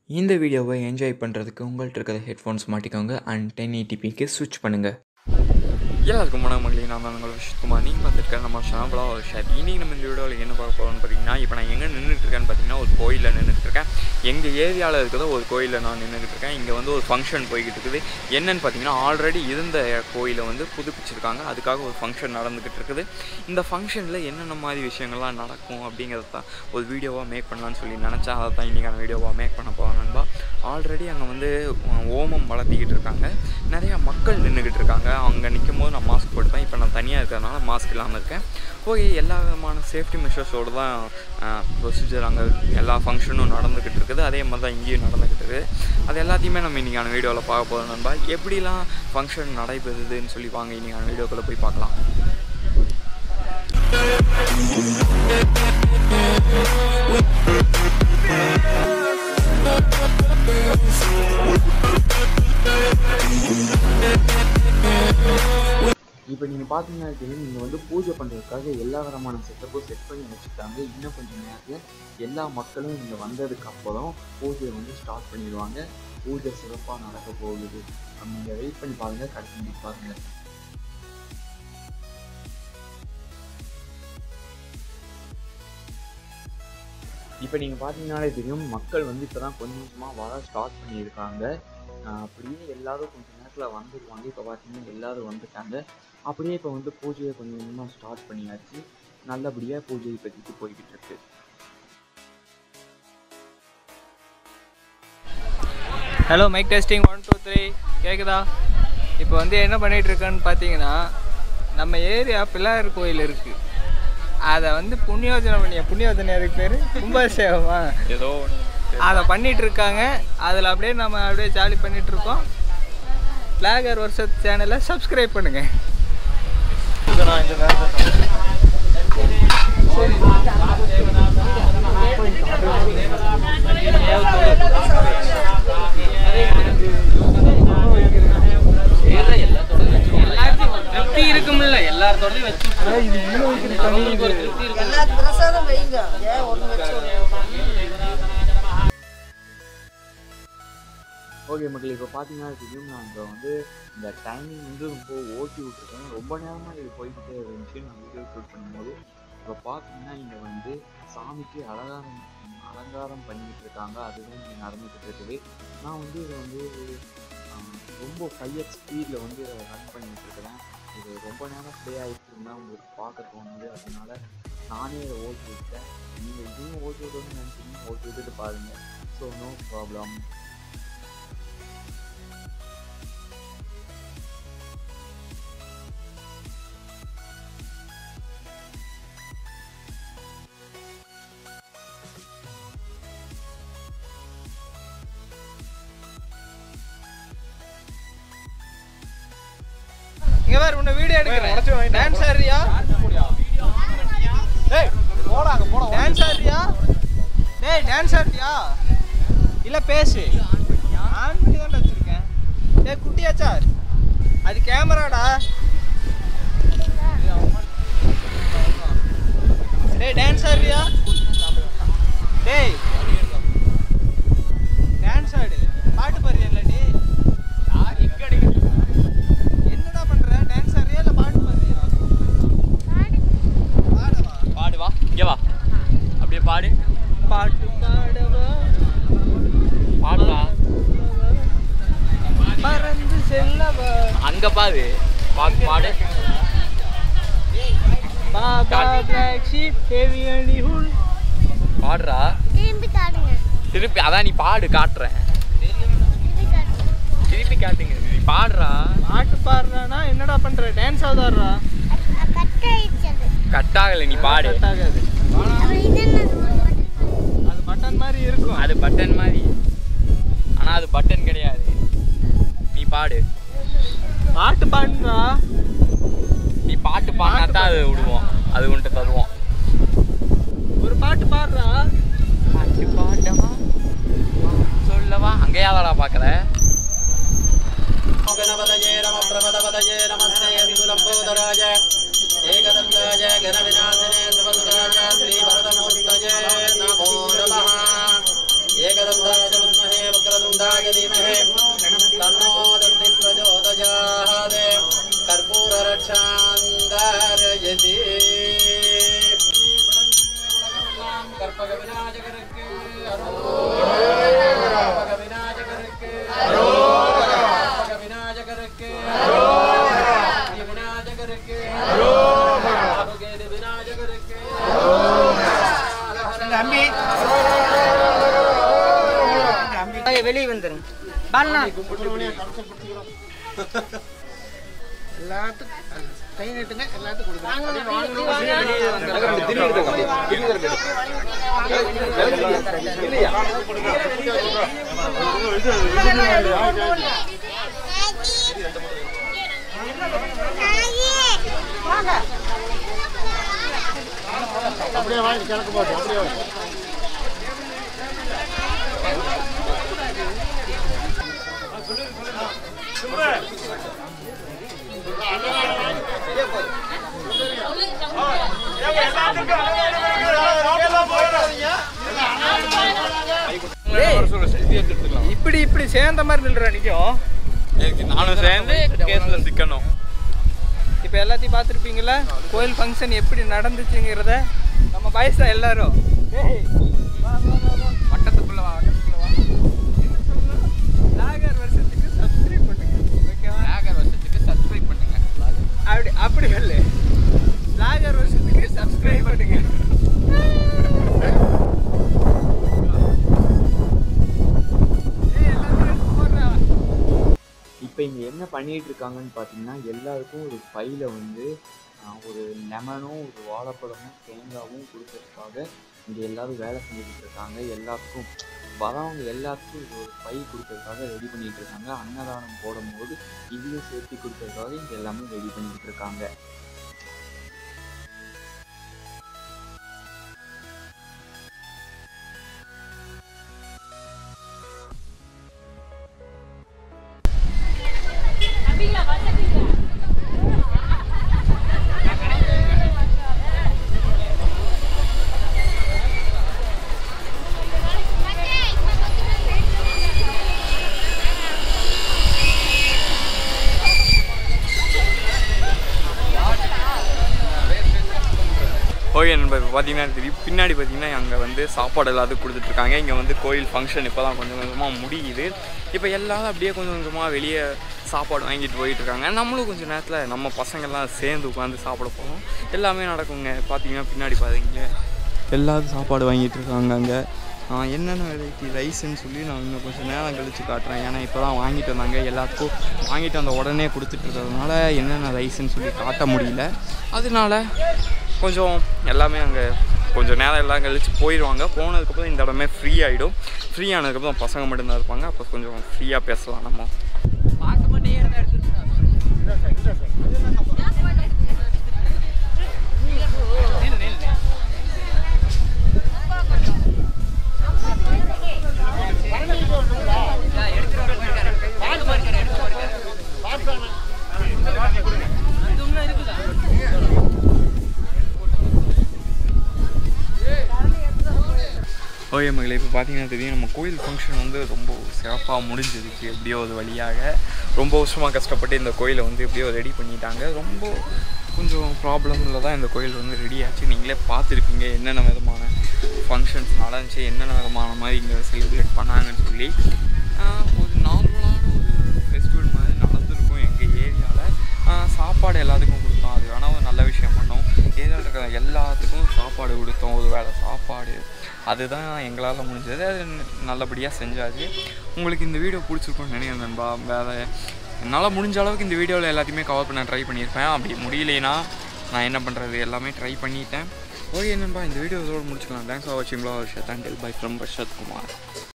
இந்த வீடியோவை என்ஜாய் பண்ணுறதுக்கு உங்கள்கிட்ட இருக்கிற ஹெட்ஃபோன்ஸ் மாட்டிக்கோங்க அண்ட் டென் எயிட்டிபிக்கு ஸ்விட்ச் பண்ணுங்கள் எல்லாருக்கும் வணக்கம் மகளே நான் தான் உங்கள் விஷயத்துமா நீங்கள் பார்த்துருக்கேன் நம்ம ஷாம்பலா ஒரு ஷேர் இன்றைக்கி நம்ம இந்த வீடியோவில் என்ன பார்க்க போகிறோம்னு பார்த்தீங்கன்னா இப்போ நான் எங்கே நின்றுட்டு இருக்கேன்னு பார்த்தீங்கன்னா ஒரு கோயிலில் நின்றுட்டு இருக்கேன் எங்கள் ஏரியாவில் இருக்கிற ஒரு கோயிலில் நான் நின்றுட்டு இருக்கேன் இங்கே வந்து ஒரு ஃபங்க்ஷன் போய்கிட்டு இருக்குது என்னன்னு பார்த்தீங்கன்னா ஆல்ரெடி இருந்த கோயிலை வந்து புதுப்பிச்சிருக்காங்க அதுக்காக ஒரு ஃபங்க்ஷன் நடந்துக்கிட்டு இருக்குது இந்த ஃபங்க்ஷனில் என்னென்ன மாதிரி விஷயங்கள்லாம் நடக்கும் அப்படிங்கிறத தான் ஒரு வீடியோவாக மேக் பண்ணலான்னு சொல்லி நினச்சா அதை தான் இன்றைக்கான வீடியோவாக மேக் பண்ண போகிறேன் நண்பா ஆல்ரெடி அங்கே வந்து உம், ஓமம் வளர்த்திக்கிட்டு இருக்காங்க நிறையா மக்கள் நின்றுக்கிட்டு இருக்காங்க அங்கே நிற்கும் போது நான் மாஸ்க் போட்டுப்பேன் இப்போ நான் தனியாக இருக்கிறதுனால மாஸ்க் இல்லாமல் இருக்கேன் ஓகே எல்லா விதமான சேஃப்டி மெஷர்ஸோடு தான் ப்ரொசீஜர் அங்கே எல்லா ஃபங்க்ஷனும் நடந்துக்கிட்டு இருக்குது அதே மாதிரி தான் இங்கேயும் நடந்துக்கிட்டு இருக்குது அது எல்லாத்தையுமே நம்ம இன்றைக்கான வீடியோவில் பார்க்க போகிறோம் நண்பா எப்படிலாம் ஃபங்க்ஷன் நடைபெறுதுன்னு சொல்லி வாங்க இன்றைக்கான வீடியோக்குள்ளே போய் பார்க்கலாம் இப்போ நீங்கள் பார்த்தீங்கன்னா தெரியும் நீங்கள் வந்து பூஜை பண்ணுறதுக்காக எல்லா விதமான செட்டப்பும் செட் பண்ணி வச்சுருக்காங்க இன்னும் கொஞ்சம் நேரத்தில் எல்லா மக்களும் இங்கே வந்ததுக்கு அப்புறம் பூஜையை வந்து ஸ்டார்ட் பண்ணிடுவாங்க பூஜை சிறப்பாக நடக்க போகுது நீங்கள் வெயிட் பண்ணி பாருங்கள் கடைசி பாருங்கள் இப்போ நீங்கள் பார்த்தீங்கன்னாலே தெரியும் மக்கள் வந்து இப்போ தான் கொஞ்சம் கொஞ்சமாக வர ஸ்டார்ட் பண்ணியிருக்காங்க ஆஹ் அப்படியே எல்லாரும் கொஞ்சம் நேரத்தில் வந்துடுவாங்க இப்போ பார்த்தீங்கன்னா எல்லாரும் வந்துட்டாங்க அப்படியே இப்போ வந்து பூஜையை கொஞ்சம் கொஞ்சமாக ஸ்டார்ட் பண்ணியாச்சு நல்லபடியாக பூஜை இப்போதைக்கு போய்கிட்டு இருக்கு hello mic testing one two three கேட்குதா இப்போ வந்து என்ன பண்ணிட்டு இருக்கேன்னு பார்த்தீங்கன்னா நம்ம ஏரியா பிள்ளையார் கோயில் இருக்கு அதை வந்து புண்ணியோஜனை பண்ணிய புண்ணியோஜனை அதுக்கு பேர் கும்பாபிஷேகமா ஏதோ அதை பண்ணிட்டு இருக்காங்க அதில் அப்படியே நம்ம அப்படியே ஜாலி பண்ணிட்டு இருக்கோம் பிளாகர் வருஷத்து சேனலை சப்ஸ்கிரைப் பண்ணுங்க திருப்தி இருக்கும்ல எல்லாத்தோடய வச்சு எல்லா பிரசாதம் வைங்க ஏன் ஒன்று வச்சு ஓகே மக்கள் இப்போ பார்த்தீங்கன்னா தெரியும் நான் இப்போ வந்து இந்த டைமிங் வந்து ரொம்ப ஓட்டி விட்ருக்கேன் ரொம்ப நேரமாக இது போய்கிட்டே இருந்துச்சு நான் வீடியோ ஷூட் பண்ணும்போது இப்போ பார்த்தீங்கன்னா இங்கே வந்து சாமிக்கு அலங்காரம் அலங்காரம் பண்ணிக்கிட்டு இருக்காங்க அதுதான் இங்கே நடந்துக்கிட்டு இருக்குது நான் வந்து இதை வந்து ஆஹ், ரொம்ப ஃபைவ் எக்ஸ் ஸ்பீடில் வந்து ரன் பண்ணிட்டு இருக்கிறேன் இது ரொம்ப நேரம் ப்ளே ஆகிட்டு இருந்தால் உங்களுக்கு பார்க்க தோணுது அதனால நானே இதை ஓட்டி விட்டேன் நீங்கள் இதையும் ஓட்டி விடணும்னு நினச்சிங்கன்னா ஓட்டி விட்டுட்டு பாருங்கள் ஸோ நோ ப்ராப்ளம் இங்க வேற உன்னை வீடியோ எடுக்கிறேன் டான்ஸ் ஆடுறியா டேய் போடா அங்க போடா டான்ஸ் ஆடுறியா டேய் டான்ஸ் ஆடுறியா இல்ல பேசு ஆன் பண்ணி தான் வச்சிருக்கேன் டேய் குட்டியாச்சா அது கேமராடா டேய் டான்ஸ் ஆடுறியா டேய் டான்ஸ் ஆடு பாட்டு பாடுறியா டேய் என்னடா பண்ற டான்ஸ் ஆடுறியா இல்ல பாட்டு பாடுறியா பாடவா பாடு வா இங்கே வா அப்படியே பாடு பாட்டு பாடவா பாடுறா பறந்து செல்லவா அங்கே பாரு பாடு பாடு baa baa black sheep have you any wool பாடுறா திரும்பி காட்டுங்க திருப்பி அதான் நீ பாடு காட்டுறேன் திரும்பி காட்டுங்க திருப்பி காட்டுங்க நீ பாடுறா பாட்டு பாடுறானா என்னடா பண்ற டான்ஸ் ஆதாடுறா அது கட் ஆயிடுச்சு அது கட் ஆகலை நீ பாடு கட் ஆகாது அப்புறம் இது என்ன அது பட்டன் மாதிரி இருக்கும் அது பட்டன் மாதிரி ஆனா அது பட்டன் கிடையாது நீ பாடு பாட்டு பாடுறா நீ பாட்டு பாடினா தான் அது விடுவோம் அது உன்ட்டு தருவோம் ஒரு பாட்டு பாடுறா பாட்டு பாடவா சொல்லவா அங்கேயாவடா பார்க்கற गणपतये नमः प्रपदपतये नमस्ते सुलम्बोदराय एकदन्ताय गणविनाशने सुभद्राय श्रीभरतमूर्तये नमो नमः एकदन्ताय विद्महे धीमहि तन्नो दन्ति प्रचोदयात् कर्पूररक्षान्दारयति கற்பகவிநாயகருக்கு கற்பகவிநாயகருக்கு கற்பகவிநாயகருக்கு விநாயகருக்கு ஆரோக்கிய விநாயகருக்கு வெளியே வந்துருங்க பாலனா எல்லாத்துக்கும் கை நீட்டுங்க எல்லாத்துக்கும் இப்படி இப்படி சேர்ந்த மாதிரி நில்ற நிற்கும் நானும் சேர்ந்து கேஸில் சிக்கணும் இப்போ எல்லாத்தையும் பார்த்துருப்பீங்களா கோயில் ஃபங்க்ஷன் எப்படி நடந்துச்சுங்கிறத நம்ம வயசா எல்லாரும் ஏய், வா, வா, வா, வா. வட்டத்துக்குள்ள வா வட்டத்துக்குள்ள வா என்ன சொல்லணும்? நாகர் வருஷத்துக்கு சப்ஸ்கிரைப் பண்ணுங்க ஓகேவா நாகர் வருஷத்துக்கு சப்ஸ்கிரைப் பண்ணுங்க அப்படி அப்படி சொல்லு நாகர் வருஷத்துக்கு சப்ஸ்கிரைப் பண்ணுங்க ஏய், எல்லாத்தையும் எடுத்து போடுறா. இப்போ இங்கே என்ன பண்ணிட்டு இருக்காங்கன்னு பார்த்தீங்கன்னா எல்லாருக்கும் ஒரு பையில் வந்து ஆஹ், ஒரு லெமனும் ஒரு வாழைப்பழமும் தேங்காவும் கொடுக்கறதுக்காக இங்கே எல்லாரும் வேலை செஞ்சுக்கிட்டு இருக்காங்க எல்லாத்துக்கும் வரவங்க எல்லாத்துக்கும் இது ஒரு பை கொடுக்கறதுக்காக ரெடி பண்ணிட்டு இருக்காங்க அன்னதானம் போடும்போது இதையும் சேர்த்து கொடுக்கறதுக்காக இங்கே எல்லாமே ரெடி பண்ணிக்கிட்டு இருக்காங்க ஓகே நண்பர் இப்போ பார்த்தீங்கன்னா தெரியும் பின்னாடி பார்த்தீங்கன்னா அங்கே வந்து சாப்பாடு எல்லாத்துக்கும் கொடுத்துட்ருக்காங்க இங்கே வந்து கோயில் ஃபங்க்ஷன் இப்போ தான் கொஞ்சம் கொஞ்சமாக முடியுது இப்போ எல்லாரும் அப்படியே கொஞ்சம் கொஞ்சமாக வெளியே சாப்பாடு வாங்கிட்டு போயிட்டு இருக்காங்க நம்மளும் கொஞ்சம் நேரத்தில் நம்ம பசங்கள்லாம் சேர்ந்து உட்காந்து சாப்பிட போகிறோம் எல்லாமே நடக்குங்க பார்த்தீங்கன்னா பின்னாடி பார்த்தீங்க எல்லாரும் சாப்பாடு வாங்கிட்டு இருக்காங்க அங்கே என்னென்ன வெரைட்டி ரைஸ்ன்னு சொல்லி நான் இன்னும் கொஞ்சம் நேரம் கழித்து காட்டுறேன் ஏன்னா இப்போ தான் வாங்கிட்டு வந்தாங்க எல்லாத்துக்கும் வாங்கிட்டு வந்த உடனே கொடுத்துட்டு இருக்கிறதுனால என்னென்ன ரைஸ்ன்னு சொல்லி காட்ட முடியல அதனால கொஞ்சம் எல்லாமே அங்கே கொஞ்சம் நேரம் எல்லாம் கழித்து போயிடுவாங்க போனதுக்கப்புறம் இந்த இடமே ஃப்ரீ ஆகிடும் ஃப்ரீ ஆனதுக்கப்புறம் பசங்க மட்டும்தான் இருப்பாங்க அப்போ கொஞ்சம் ஃப்ரீயாக பேசலாம் நம்ம ஓகே மகளே இப்போ பார்த்தீங்கன்னா தெரியும் நம்ம கோயில் ஃபங்க்ஷன் வந்து ரொம்ப சிறப்பாக முடிஞ்சிருச்சு எப்படியோ ஒரு வழியாக ரொம்ப வருஷமாக கஷ்டப்பட்டு இந்த கோயிலை வந்து எப்படியோ ரெடி பண்ணிட்டாங்க ரொம்ப கொஞ்சம் ப்ராப்ளமில் தான் இந்த கோயில் வந்து ரெடி ஆச்சு நீங்களே பார்த்துருப்பீங்க என்னென்ன விதமான ஃபங்க்ஷன்ஸ் நடந்துச்சு என்னென்ன விதமான மாதிரி இங்கே செலிப்ரேட் பண்ணாங்கன்னு சொல்லி ஆஹ், ஒரு நார்மலான ஒரு ஃபெஸ்டிவல் மாதிரி நடந்திருக்கும் எங்கள் ஏரியாவில் சாப்பாடு எல்லாத்துக்கும் கொடுத்தோம் அது வேணால் ஒரு நல்ல விஷயம் பண்ணோம் ஏரியாவில் இருக்கிற எல்லாத்துக்கும் சாப்பாடு கொடுத்தோம் ஒரு வேளை சாப்பாடு அதுதான் எங்களால் முடிஞ்சது அது நல்லபடியாக செஞ்சாச்சு உங்களுக்கு இந்த வீடியோ பிடிச்சிருக்கும்னு நினைக்கிறேன் நண்பா வேறு என்னால் முடிஞ்ச அளவுக்கு இந்த வீடியோவில் எல்லாத்தையுமே கவர் பண்ண ட்ரை பண்ணியிருப்பேன் அப்படி முடியலைன்னா நான் என்ன பண்ணுறது எல்லாமே ட்ரை பண்ணிட்டேன் ஓகே நண்பா இந்த வீடியோ இதோட முடிச்சுக்கலாம் தேங்க்ஸ் ஃபார் வாட்சிங் ப்ளா விஷயத்தான் டெல் பை ஃப்ரம் பஷத் குமார்